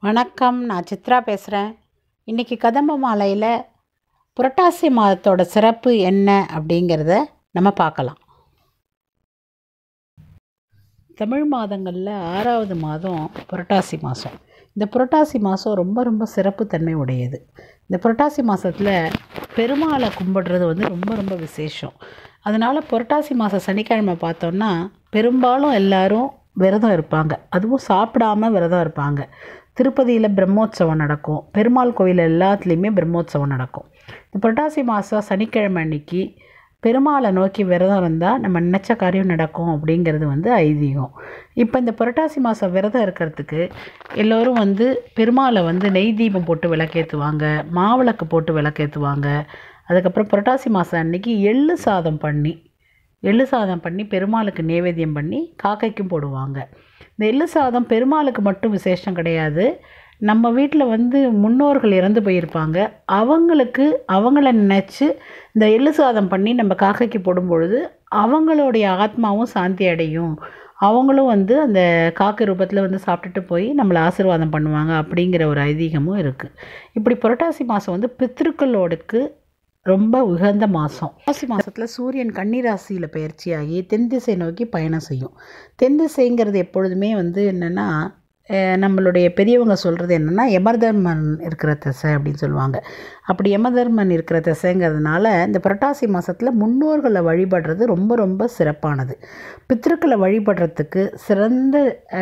வணக்கம் நான் சித்ரா பேசுகிறேன் இன்றைக்கி கதம்ப மாலையில் புரட்டாசி மாதத்தோட சிறப்பு என்ன அப்படிங்கிறத நம்ம பார்க்கலாம் தமிழ் மாதங்களில் ஆறாவது மாதம் புரட்டாசி மாதம் இந்த புரட்டாசி மாதம் ரொம்ப ரொம்ப சிறப்புத்தன்மை உடையது இந்த புரட்டாசி மாதத்தில் பெருமாளை கும்பிடுறது வந்து ரொம்ப ரொம்ப விசேஷம் அதனால் புரட்டாசி மாதம் சனிக்கிழமை பார்த்தோன்னா பெரும்பாலும் எல்லாரும் விரதம் இருப்பாங்க அதுவும் சாப்பிடாம விரதம் இருப்பாங்க திருப்பதியில் பிரம்மோற்சவம் நடக்கும் பெருமாள் கோயில் எல்லாத்துலேயுமே பிரம்மோற்சவம் நடக்கும் இந்த புரட்டாசி மாதம் சனிக்கிழமை அன்னைக்கு பெருமாளை நோக்கி விரதம் இருந்தால் நம்ம நினச்ச காரியம் நடக்கும் அப்படிங்கிறது வந்து ஐதீகம் இப்போ இந்த புரட்டாசி மாதம் விரதம் இருக்கிறதுக்கு எல்லோரும் வந்து பெருமாளை வந்து நெய் தீபம் போட்டு விளக்கேற்றுவாங்க மாவிளக்கு போட்டு விளக்கேற்றுவாங்க அதுக்கப்புறம் புரட்டாசி மாதம் அன்னைக்கு எள்ளு சாதம் பண்ணி எள்ளு சாதம் பண்ணி பெருமாளுக்கு நைவேத்தியம் பண்ணி காக்கைக்கும் போடுவாங்க இந்த எள்ளு சாதம் பெருமாளுக்கு மட்டும் விசேஷம் கிடையாது நம்ம வீட்டில் வந்து முன்னோர்கள் இறந்து போயிருப்பாங்க அவங்களுக்கு அவங்கள நினச்சி இந்த எள்ளு சாதம் பண்ணி நம்ம காக்கைக்கு போடும் பொழுது அவங்களுடைய ஆத்மாவும் சாந்தி அடையும் அவங்களும் வந்து அந்த காக்கை ரூபத்தில் வந்து சாப்பிட்டுட்டு போய் நம்மளை ஆசீர்வாதம் பண்ணுவாங்க அப்படிங்கிற ஒரு ஐதீகமும் இருக்குது இப்படி புரட்டாசி மாதம் வந்து பித்ருக்களோடுக்கு ரொம்ப உகந்த மாதம் புரட்டாசி மாதத்தில் சூரியன் கன்னிராசியில் பயிற்சியாகி தென் திசை நோக்கி பயணம் செய்யும் தென் திசைங்கிறது எப்பொழுதுமே வந்து என்னென்னா நம்மளுடைய பெரியவங்க சொல்கிறது என்னென்னா யமதர்மன் இருக்கிற திசை அப்படின்னு சொல்லுவாங்க அப்படி யமதர்மன் இருக்கிற திசைங்கிறதுனால இந்த புரட்டாசி மாதத்தில் முன்னோர்களை வழிபடுறது ரொம்ப ரொம்ப சிறப்பானது பித்திருக்களை வழிபடுறதுக்கு சிறந்த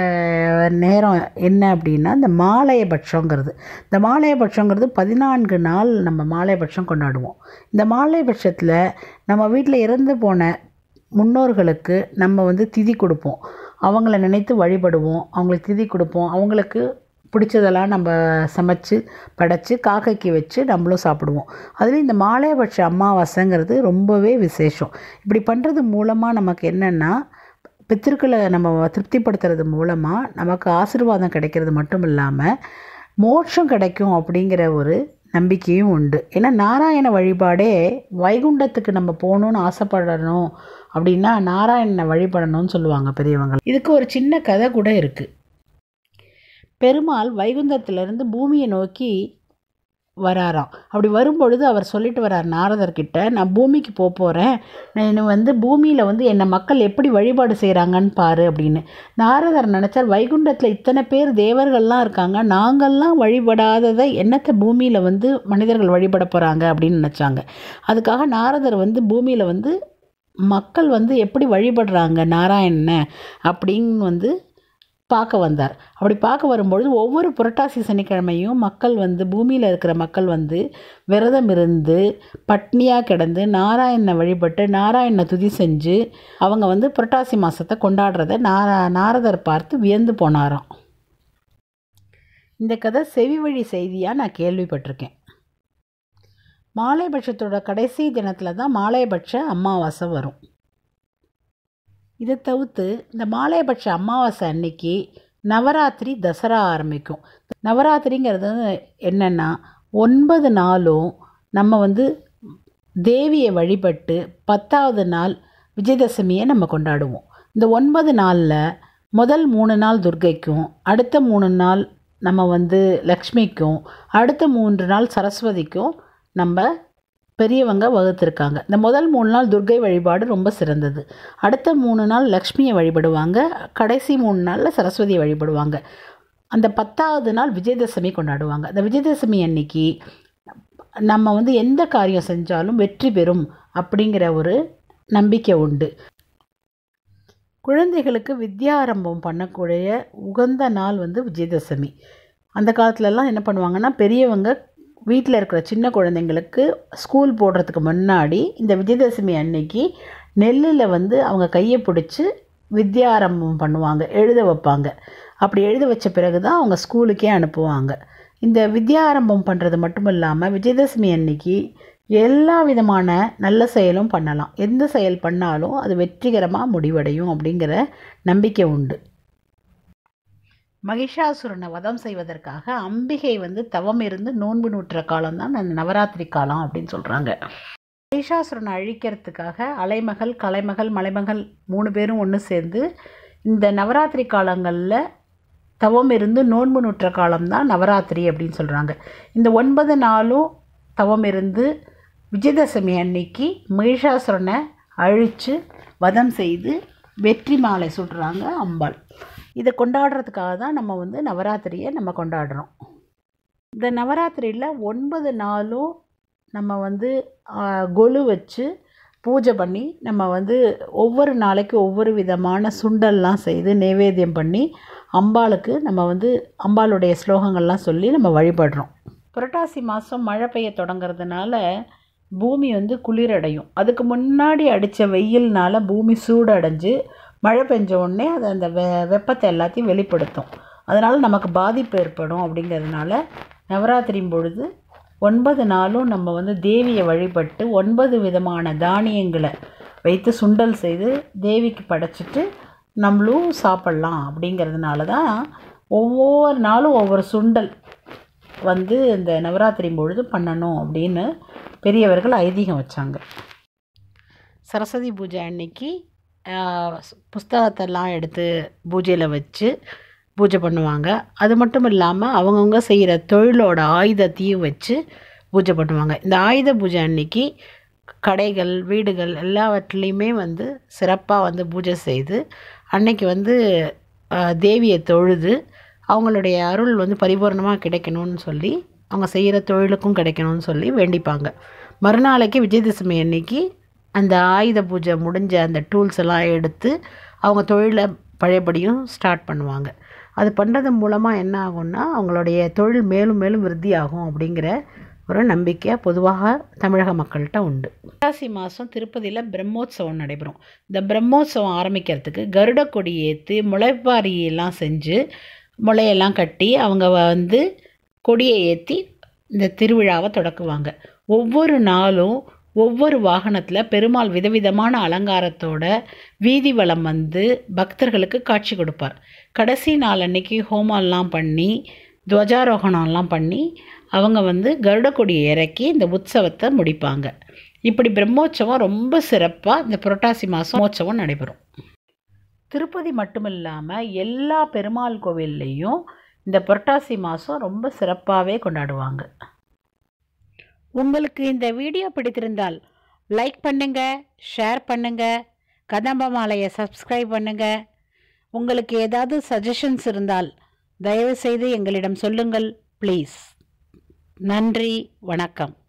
நேரம் என்ன அப்படின்னா இந்த மாலையபட்சங்கிறது இந்த மாலையபட்சங்கிறது பதினான்கு நாள் நம்ம மாலையபட்சம் கொண்டாடுவோம் இந்த மாலையபட்சத்தில் நம்ம வீட்டில் இறந்து போன முன்னோர்களுக்கு நம்ம வந்து திதி கொடுப்போம் அவங்கள நினைத்து வழிபடுவோம் அவங்களுக்கு திதி கொடுப்போம் அவங்களுக்கு பிடிச்சதெல்லாம் நம்ம சமைச்சு படைச்சி காக்கைக்கு வச்சு நம்மளும் சாப்பிடுவோம் அதுலேயும் இந்த மாலையபட்ச அமாவாசைங்கிறது ரொம்பவே விசேஷம் இப்படி பண்ணுறது மூலமாக நமக்கு என்னென்னா பித்திருக்களை நம்ம திருப்திப்படுத்துறது மூலமாக நமக்கு ஆசீர்வாதம் கிடைக்கிறது மட்டும் இல்லாமல் மோட்சம் கிடைக்கும் அப்படிங்கிற ஒரு நம்பிக்கையும் உண்டு ஏன்னா நாராயண வழிபாடே வைகுண்டத்துக்கு நம்ம போகணுன்னு ஆசைப்படணும் அப்படின்னா நாராயணனை வழிபடணும்னு சொல்லுவாங்க பெரியவங்க இதுக்கு ஒரு சின்ன கதை கூட இருக்குது பெருமாள் வைகுந்தத்திலிருந்து பூமியை நோக்கி வராராம் அப்படி வரும்பொழுது அவர் சொல்லிட்டு வரார் நாரதர்கிட்ட நான் பூமிக்கு போக போகிறேன் நான் வந்து பூமியில் வந்து என்னை மக்கள் எப்படி வழிபாடு செய்கிறாங்கன்னு பாரு அப்படின்னு நாரதர் நினச்சார் வைகுண்டத்தில் இத்தனை பேர் தேவர்கள்லாம் இருக்காங்க நாங்கள்லாம் வழிபடாததை என்னத்தை பூமியில் வந்து மனிதர்கள் வழிபட போகிறாங்க அப்படின்னு நினச்சாங்க அதுக்காக நாரதர் வந்து பூமியில் வந்து மக்கள் வந்து எப்படி வழிபடுறாங்க நாராயணனை அப்படின்னு வந்து பார்க்க வந்தார் அப்படி பார்க்க வரும்பொழுது ஒவ்வொரு புரட்டாசி சனிக்கிழமையும் மக்கள் வந்து பூமியில் இருக்கிற மக்கள் வந்து விரதம் இருந்து பட்னியாக கிடந்து நாராயணனை வழிபட்டு நாராயணனை துதி செஞ்சு அவங்க வந்து புரட்டாசி மாதத்தை கொண்டாடுறத நாரா நாரதர் பார்த்து வியந்து போனாராம் இந்த கதை செவி வழி செய்தியாக நான் கேள்விப்பட்டிருக்கேன் மாலைபட்சத்தோட கடைசி தினத்தில் தான் மாலைபட்ச அமாவாசை வரும் இதை தவிர்த்து இந்த மாலைபட்ச அமாவாசை அன்னைக்கு நவராத்திரி தசரா ஆரம்பிக்கும் நவராத்திரிங்கிறது என்னென்னா ஒன்பது நாளும் நம்ம வந்து தேவியை வழிபட்டு பத்தாவது நாள் விஜயதசமியை நம்ம கொண்டாடுவோம் இந்த ஒன்பது நாளில் முதல் மூணு நாள் துர்கைக்கும் அடுத்த மூணு நாள் நம்ம வந்து லக்ஷ்மிக்கும் அடுத்த மூன்று நாள் சரஸ்வதிக்கும் நம்ம பெரியவங்க வகுத்திருக்காங்க இந்த முதல் மூணு நாள் துர்கை வழிபாடு ரொம்ப சிறந்தது அடுத்த மூணு நாள் லக்ஷ்மியை வழிபடுவாங்க கடைசி மூணு நாளில் சரஸ்வதியை வழிபடுவாங்க அந்த பத்தாவது நாள் விஜயதசமி கொண்டாடுவாங்க அந்த விஜயதசமி அன்னைக்கு நம்ம வந்து எந்த காரியம் செஞ்சாலும் வெற்றி பெறும் அப்படிங்கிற ஒரு நம்பிக்கை உண்டு குழந்தைகளுக்கு வித்யாரம்பம் பண்ணக்கூடிய உகந்த நாள் வந்து விஜயதசமி அந்த காலத்துலலாம் என்ன பண்ணுவாங்கன்னா பெரியவங்க வீட்டில் இருக்கிற சின்ன குழந்தைங்களுக்கு ஸ்கூல் போடுறதுக்கு முன்னாடி இந்த விஜயதசமி அன்னைக்கு நெல்லில் வந்து அவங்க கையை பிடிச்சி வித்யாரம்பம் பண்ணுவாங்க எழுத வைப்பாங்க அப்படி எழுத வச்ச பிறகு தான் அவங்க ஸ்கூலுக்கே அனுப்புவாங்க இந்த வித்யாரம்பம் பண்ணுறது மட்டும் இல்லாமல் விஜயதசமி அன்னைக்கு எல்லா விதமான நல்ல செயலும் பண்ணலாம் எந்த செயல் பண்ணாலும் அது வெற்றிகரமாக முடிவடையும் அப்படிங்கிற நம்பிக்கை உண்டு மகிஷாசுரனை வதம் செய்வதற்காக அம்பிகை வந்து தவம் இருந்து நோன்பு நூற்ற காலம் தான் அந்த நவராத்திரி காலம் அப்படின்னு சொல்கிறாங்க மகிஷாசுரனை அழிக்கிறதுக்காக அலைமகள் கலைமகள் மலைமகள் மூணு பேரும் ஒன்று சேர்ந்து இந்த நவராத்திரி காலங்களில் தவம் இருந்து நோன்பு நுற்ற காலம்தான் நவராத்திரி அப்படின்னு சொல்கிறாங்க இந்த ஒன்பது நாளும் தவம் இருந்து விஜயதசமி அன்னைக்கு மகிஷாசுரனை அழித்து வதம் செய்து வெற்றி மாலை சுடுறாங்க அம்பாள் இதை கொண்டாடுறதுக்காக தான் நம்ம வந்து நவராத்திரியை நம்ம கொண்டாடுறோம் இந்த நவராத்திரியில் ஒன்பது நாளும் நம்ம வந்து ஆ, கொலு வச்சு பூஜை பண்ணி நம்ம வந்து ஒவ்வொரு நாளைக்கு ஒவ்வொரு விதமான சுண்டல்லாம் செய்து நைவேத்தியம் பண்ணி அம்பாளுக்கு நம்ம வந்து அம்பாளுடைய ஸ்லோகங்கள்லாம் சொல்லி நம்ம வழிபடுறோம் புரட்டாசி மாதம் மழை பெய்ய தொடங்குறதுனால பூமி வந்து குளிரடையும் அதுக்கு முன்னாடி அடித்த வெயில்னால பூமி சூடடைஞ்சு மழை பெஞ்ச உடனே அது அந்த வெ வெப்பத்தை எல்லாத்தையும் வெளிப்படுத்தும் அதனால் நமக்கு பாதிப்பு ஏற்படும் அப்படிங்கிறதுனால நவராத்திரியின் பொழுது ஒன்பது நாளும் நம்ம வந்து தேவியை வழிபட்டு ஒன்பது விதமான தானியங்களை வைத்து சுண்டல் செய்து தேவிக்கு படைச்சிட்டு நம்மளும் சாப்பிட்லாம் அப்படிங்கிறதுனால தான் ஒவ்வொரு நாளும் ஒவ்வொரு சுண்டல் வந்து இந்த நவராத்திரி பொழுது பண்ணணும் அப்படின்னு பெரியவர்கள் ஐதீகம் வச்சாங்க சரஸ்வதி பூஜை அன்னைக்கு ஆஹ், புஸ்தகத்தெல்லாம் எடுத்து பூஜையில் வச்சு பூஜை பண்ணுவாங்க அது மட்டும் இல்லாமல் அவங்கவுங்க செய்கிற தொழிலோட ஆயுதத்தையும் வச்சு பூஜை பண்ணுவாங்க இந்த ஆயுத பூஜை அன்னைக்கு கடைகள் வீடுகள் எல்லாவற்றிலையுமே வந்து சிறப்பாக வந்து பூஜை செய்து அன்னைக்கு வந்து ஆஹ், தேவியை தொழுது அவங்களுடைய அருள் வந்து பரிபூர்ணமாக கிடைக்கணும்னு சொல்லி அவங்க செய்கிற தொழிலுக்கும் கிடைக்கணும்னு சொல்லி வேண்டிப்பாங்க மறுநாளைக்கு விஜயதசமி அன்னைக்கு அந்த ஆயுத பூஜை முடிஞ்ச அந்த டூல்ஸ் எல்லாம் எடுத்து அவங்க தொழிலை பழையபடியும் ஸ்டார்ட் பண்ணுவாங்க அது பண்ணுறது மூலமாக என்ன ஆகும்னா அவங்களுடைய தொழில் மேலும் மேலும் விருத்தி ஆகும் அப்படிங்கிற ஒரு நம்பிக்கை பொதுவாக தமிழக மக்கள்கிட்ட உண்டு புரட்டாசி மாதம் திருப்பதியில் பிரம்மோற்சவம் நடைபெறும் இந்த பிரம்மோற்சவம் ஆரம்பிக்கிறதுக்கு கருட கொடி ஏற்றி முளைப்பாரி எல்லாம் செஞ்சு முளையெல்லாம் கட்டி அவங்க வந்து கொடியை ஏற்றி இந்த திருவிழாவை தொடக்குவாங்க ஒவ்வொரு நாளும் ஒவ்வொரு வாகனத்தில் பெருமாள் விதவிதமான அலங்காரத்தோட வீதி வலம் வந்து பக்தர்களுக்கு காட்சி கொடுப்பார் கடைசி நாள் அன்னைக்கு ஹோமம்லாம் பண்ணி துவஜாரோகணம்லாம் பண்ணி அவங்க வந்து கருட கொடியை இறக்கி இந்த உற்சவத்தை முடிப்பாங்க இப்படி பிரம்மோற்சவம் ரொம்ப சிறப்பாக இந்த புரட்டாசி மாதம் உற்சவம் நடைபெறும் திருப்பதி மட்டும் இல்லாமல் எல்லா பெருமாள் கோவில்லையும் இந்த புரட்டாசி மாதம் ரொம்ப சிறப்பாகவே கொண்டாடுவாங்க உங்களுக்கு இந்த வீடியோ பிடித்திருந்தால் லைக் பண்ணுங்க ஷேர் பண்ணுங்க கதம்பமாலையை சப்ஸ்கிரைப் பண்ணுங்க உங்களுக்கு ஏதாவது சஜஷன்ஸ் இருந்தால் தயவுசெய்து எங்களிடம் சொல்லுங்கள் ப்ளீஸ் நன்றி வணக்கம்